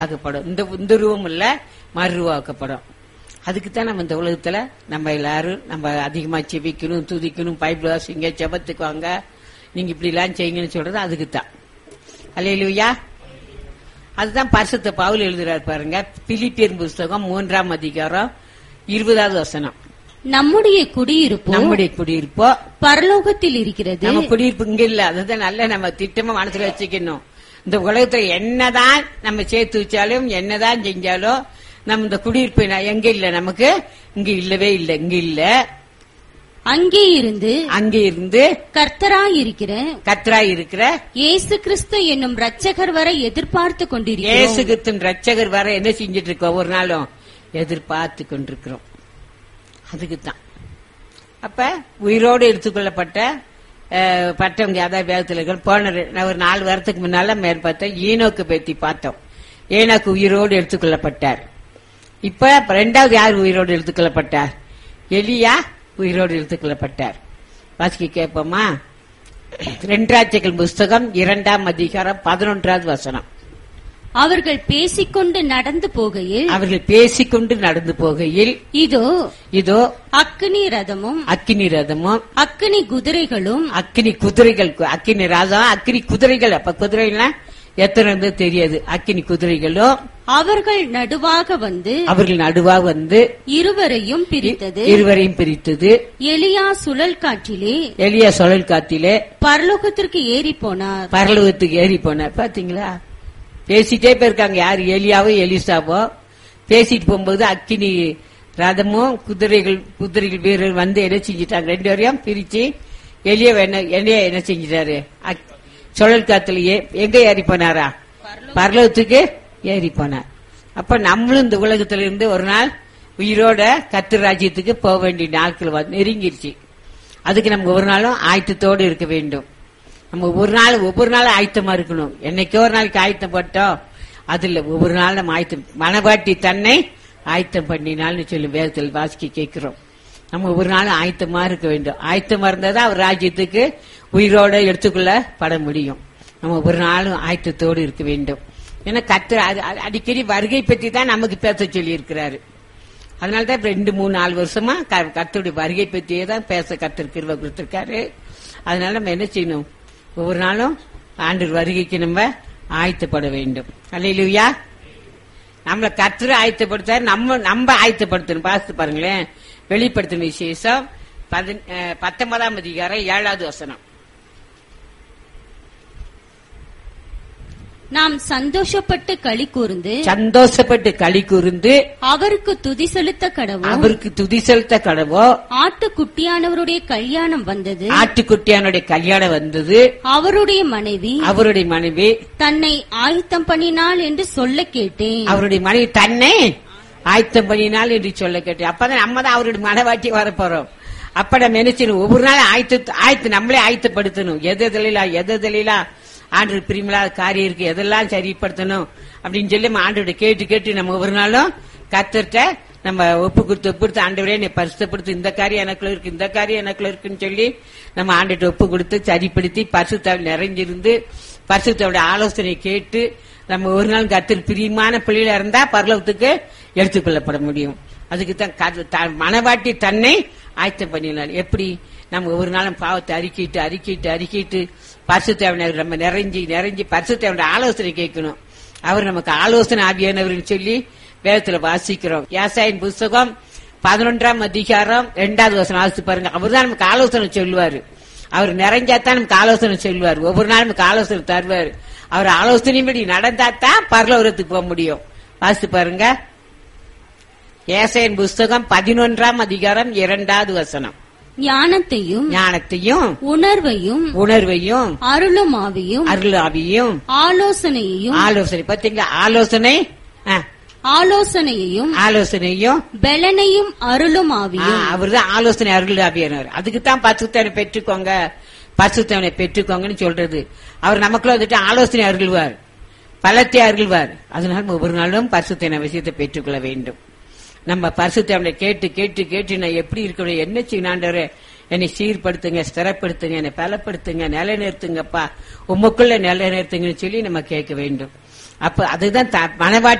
ஆக்கப்படும் இந்த இந்த ரூபம் இல்ல மறுரூவாக்கப்படும் அதுக்கு தான் நம்ம இந்த உலகத்துல நம்ம எல்லாரும் நம்ம அதிகமா செபிக்கணும் துதிக்கணும் பைபிள் வாசிங்க ஜெபத்துக்கு வாங்க நீங்க இப்படி எல்லாம் செய்யுங்கன்னு சொல்றது அதுக்கு தான் அல்லையா அதுதான் பரிசுத்த பவுல் எழுதுறாரு பாருங்க பிலிப்பியர் புஸ்தகம் மூன்றாம் அதிகாரம் இருபதாவது வசனம் நம்முடைய குடியிருப்பு நம்முடைய குடியிருப்போ பரலோகத்தில் இருக்கிறது நம்ம குடியிருப்பு இங்க இல்ல அதுதான் நல்ல நம்ம திட்டமா மனசுல வச்சுக்கணும் இந்த உலகத்துல என்னதான் நம்ம சேர்த்து வச்சாலும் என்னதான் செஞ்சாலும் நம்ம இந்த குடியிருப்பு ந- எங்க இல்ல நமக்கு இங்க இல்லவே இல்ல இங்க இல்ல அங்கே இருந்து அங்க இருந்து கர்த்தராய் இருக்கிற கத்ராய் இருக்கிற இயேசு கிறிஸ்து என்னும் ரட்சகர் வரை எதிர்பார்த்து கொண்டிருக்கிறோம் இயேசுகிறிஸ்துவின் ரட்சகர் வர என்ன செஞ்சிட்டு இருக்கோம் ஒவ்வொரு நாளும் எதிர்பார்த்து கொண்டிருக்கிறோம் அதுக்கு தான் அப்ப உயிரோடு எடுத்துக்கொள்ளப்பட்ட அஹ், பட்டவங்க அதாவது வேதத்தில் இருக்கிற போன ரெ- நான் ஒரு நாலு வாரத்துக்கு முன்னால மேல் பார்த்தோம் ஈனோக்கு பத்தி பார்த்தோம் ஏனோக்கு உயிரோடு எடுத்துக்கொள்ளப்பட்டார் இப்ப ரெண்டாவது யார் உயிரோடு எடுத்துக்கொள்ளப்பட்டார் எலியா உயிரோடு எடுத்துக்கொள்ளப்பட்டார் வாசிக்க கேட்போமா ரெண்டாட்சிகள் புஸ்தகம் இரண்டாம் அதிகாரம் பதினொன்றாவது வசனம் அவர்கள் பேசிக்கொண்டு நடந்து போகையில் அவர்கள் பேசிக்கொண்டு நடந்து போகையில் இதோ இதோ அக்கினி ரதமும் அக்கினி ரதமும் அக்கினி குதிரைகளும் அக்கினி குதிரைகள் அக்கினி ராதம் அக்கினி குதிரைகள் அப்ப குதிரைனா எத்தனை இருந்தது தெரியாது அக்கினி குதிரைகளும் அவர்கள் நடுவாக வந்து அவர்கள் நடுவா வந்து இருவரையும் பிரித்தது இருவரையும் பிரித்தது எலியா சுழல் காற்றிலே எளிய சுழல் காத்திலே பரலோகத்திற்கு ஏறி போனார் பரலோகத்துக்கு ஏறி போனார் பாத்தீங்களா பேசிட்டே போயிருக்காங்க யாரு எலியாவோ எலிசாவோ பேசிட்டு போகும்போது அக்கினி ரதமும் குதிரைகள் குதிரைகள் வீரர் வந்து என்ன செஞ்சிட்டாங்க ரெண்டு பேரையும் பிரிச்சு எலிய என்ன எலிய என்ன செஞ்சிட்டாரு அக்- சுழல் காத்துல ஏ- எங்க ஏறி போனாரா பரலோகத்துக்கு ஏறி போனார் அப்ப நம்மளும் இந்த உலகத்துல இருந்து ஒரு நாள் உயிரோட கத்து ராஜ்யத்துக்கு போக வேண்டிய நாட்கள் வந்து நெருங்கிருச்சு அதுக்கு நம்ம ஒரு நாளும் ஆயத்தத்தோடு இருக்க வேண்டும் நம்ம ஒவ்வொரு நாள் ஒவ்வொரு நாளும் ஆயத்தமா இருக்கணும் என்னைக்கோ ஒரு நாளைக்கு ஆயத்தம் பட்டோம் அது இல்ல ஒவ்வொரு நாள் நம்ம ஆயத்தம் மனவாட்டி தன்னை ஆயத்தம் பண்ணினால்னு சொல்லி வேதத்தில் வாசிக்க கேட்கிறோம் நம்ம ஒவ்வொரு நாளும் ஆயத்தமா இருக்க வேண்டும் ஆயத்தமா இருந்தாதான் அவர் ராஜ்யத்துக்கு உயிரோட எடுத்துக்கொள்ள பட முடியும் நம்ம ஒவ்வொரு நாளும் ஆயத்தத்தோடு இருக்க வேண்டும் ஏன்னா கத்து அடிக்கடி வருகை பற்றி தான் நமக்கு பேச சொல்லி இருக்கிறாரு அதனால தான் இப்ப ரெண்டு மூணு நாலு வருஷமா க- கர்த்தருடைய வருகை பற்றியே தான் பேச கர்த்தர் கிருபை கொடுத்திருக்காரு அதனால நம்ம என்ன செய்யணும் ஒவ்வொரு நாளும் ஆண்டு வருகைக்கு நம்ம ஆயத்தப்பட வேண்டும் அல்லையிலுயா நம்மள கர்த்தர் ஆயத்தப்படுத்தாரு நம்ம நம்ம ஆயத்தப்படுத்தணும் பார்த்து பாருங்களேன் வெளிப்படுத்தின விசேஷம் பதின- அஹ், பத்தொன்பதாம் அதிகாரம் ஏழாவது வசனம் நாம் சந்தோஷப்பட்டு களி கூர்ந்து சந்தோஷப்பட்டு களி கூர்ந்து அவருக்கு துதி செலுத்த கடவும் அவருக்கு துதி செலுத்த கடவோ ஆட்டுக்குட்டியானவருடைய கல்யாணம் வந்தது ஆட்டுக்குட்டியானுடைய கல்யாணம் வந்தது அவருடைய மனைவி அவருடைய மனைவி தன்னை ஆயத்தம் பண்ணினாள் என்று சொல்ல கேட்டேன் அவருடைய மனைவி தன்னை ஆயத்தம் பண்ணினால் என்று சொல்ல கேட்டேன் அப்பதான் நம்ம தான் அவருடைய மனவாட்டி வர போறோம் அப்ப நம்ம என்ன செய்யணும் ஒவ்வொரு நாள் ஆயத்த ஆயத்து நம்மளே ஆயத்தப்படுத்தணும் எது எதுலாம் எது எதுலாம் ஆண்டு பிரிமில்லாத காரியம் இருக்கு எதெல்லாம் சரிப்படுத்தணும் அப்படின்னு சொல்லி நம்ம ஆண்டோட கேட்டு கேட்டு நம்ம ஒவ்வொரு நாளும் கத்துட்ட நம்ம ஒப்பு கொடுத்து ஒப்பு கொடுத்து ஆண்டவரே நீ பரிசுத்தப்படுத்து இந்த காரியம் எனக்குள்ள இருக்கு இந்த காரியம் எனக்குள்ள இருக்குன்னு சொல்லி நம்ம ஆண்டுகிட்ட ஒப்பு கொடுத்து சரிப்படுத்தி பரிசுத்தாவில் நிறைஞ்சிருந்து பரிசுத்தோட ஆலோசனை கேட்டு நம்ம ஒரு நாள் கத்தில் பிரியமான பிள்ளைகளா இருந்தா பரலோகத்துக்கு எடுத்துக்கொள்ளப்பட முடியும் அதுக்கு தான் கத- த- மனவாட்டி தன்னை ஆயத்தம் பண்ணினார் எப்படி நம்ம ஒரு நாளும் பாவத்தை அறிக்கிட்டு அறிக்கிட்டு அறிக்கிட்டு பரிசுத்தேவனர் நம்ம நிறைஞ்சி நிறைஞ்சி பரிசுத்தேவனுடைய ஆலோசனை கேட்கணும் அவர் நமக்கு ஆலோசனை ஆவியானவர்னு சொல்லி வேதத்துல வாசிக்கிறோம் யாசாயின் புஸ்தகம் பதினொன்றாம் அதிகாரம் இரண்டாவது வசனம் வாசித்து பாருங்க அவர் தான் நமக்கு ஆலோசனை சொல்லுவாரு அவர் நிறைஞ்சாதான் நமக்கு ஆலோசனை சொல்லுவார் ஒவ்வொரு நாளும் நமக்கு ஆலோசனை தருவார் அவர் ஆலோசனைப்படி நடந்தாதான் பரலோகத்துக்கு போக முடியும் வாசித்து பாருங்க ஏசையின் புஸ்தகம் பதினொன்றாம் அதிகாரம் இரண்டாவது வசனம் ஞானத்தையும் ஞானத்தையும் உணர்வையும் உணர்வையும் அருளுமாவையும் அருளாவியும் ஆலோசனையையும் ஆலோசனை பாத்தீங்களா ஆலோசனை ஆ, ஆலோசனையையும் ஆலோசனையும் பெலனையும் அருளுமாவியும் அவர் தான் ஆலோசனை அருள் ஆவியானவர் அதுக்கு தான் பசுத்தவனை பெற்றுக்கோங்க பசுத்தவனை பெற்றுக்கோங்கன்னு சொல்றது அவர் நமக்குள்ள வந்துட்டு ஆலோசனை அருள்வார் பலத்தை அருள்வார் அதனால நம்ம ஒவ்வொரு நாளும் பரிசுத்தன விஷயத்தை பெற்றுக்கொள்ள வேண்டும் நம்ம பரிசுத்தவனை கேட்டு கேட்டு கேட்டு நான் எப்படி இருக்கணும் என்ன செய்யணாண்டவரே என்னை சீர்படுத்துங்க ஸ்திரப்படுத்துங்க என்னை பலப்படுத்துங்க நிலைநிறுத்துங்கப்பா உமக்குள்ள நிலைநிறுத்துங்கன்னு சொல்லி நம்ம கேட்க வேண்டும் அப்ப அதுதான் த- மணவாட்டி